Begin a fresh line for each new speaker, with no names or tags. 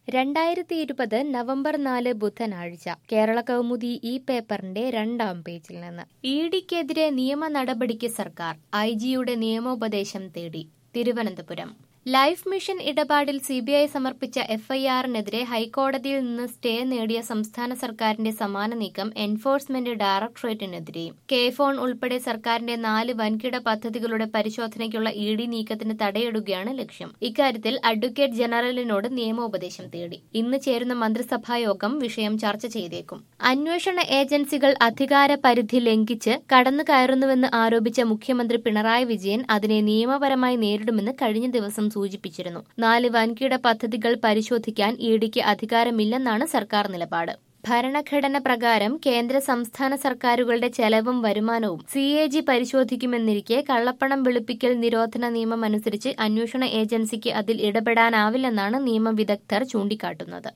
രണ്ടായിരത്തി ഇരുപത് നവംബർ നാല് ബുധനാഴ്ച കേരള കൗമുദി ഈ പേപ്പറിന്റെ രണ്ടാം പേജിൽ നിന്ന് ഇ ഡിക്കെതിരെ നിയമ നടപടിക്ക് സർക്കാർ ഐ ജിയുടെ നിയമോപദേശം തേടി തിരുവനന്തപുരം ലൈഫ് മിഷൻ ഇടപാടിൽ സിബിഐ സമർപ്പിച്ച എഫ്ഐആറിനെതിരെ ഹൈക്കോടതിയിൽ നിന്ന് സ്റ്റേ നേടിയ സംസ്ഥാന സർക്കാരിന്റെ സമാന നീക്കം എൻഫോഴ്സ്മെന്റ് ഡയറക്ടറേറ്റിനെതിരെയും കെ ഫോൺ ഉൾപ്പെടെ സർക്കാരിന്റെ നാല് വൻകിട പദ്ധതികളുടെ പരിശോധനയ്ക്കുള്ള ഇ ഡി നീക്കത്തിന് തടയിടുകയാണ് ലക്ഷ്യം ഇക്കാര്യത്തിൽ അഡ്വക്കേറ്റ് ജനറലിനോട് നിയമോപദേശം തേടി ഇന്ന് ചേരുന്ന മന്ത്രിസഭാ യോഗം വിഷയം ചർച്ച ചെയ്തേക്കും അന്വേഷണ ഏജൻസികൾ അധികാര പരിധി ലംഘിച്ച് കടന്നു കയറുന്നുവെന്ന് ആരോപിച്ച മുഖ്യമന്ത്രി പിണറായി വിജയൻ അതിനെ നിയമപരമായി നേരിടുമെന്ന് കഴിഞ്ഞ ദിവസം സൂചിപ്പിച്ചിരുന്നു നാല് വൻകിട പദ്ധതികൾ പരിശോധിക്കാൻ ഇ ഡിക്ക് അധികാരമില്ലെന്നാണ് സർക്കാർ നിലപാട് ഭരണഘടന പ്രകാരം കേന്ദ്ര സംസ്ഥാന സർക്കാരുകളുടെ ചെലവും വരുമാനവും സി എ ജി പരിശോധിക്കുമെന്നിരിക്കെ കള്ളപ്പണം വെളുപ്പിക്കൽ നിരോധന നിയമം അനുസരിച്ച് അന്വേഷണ ഏജൻസിക്ക് അതിൽ ഇടപെടാനാവില്ലെന്നാണ് നിയമവിദഗ്ധർ ചൂണ്ടിക്കാട്ടുന്നത്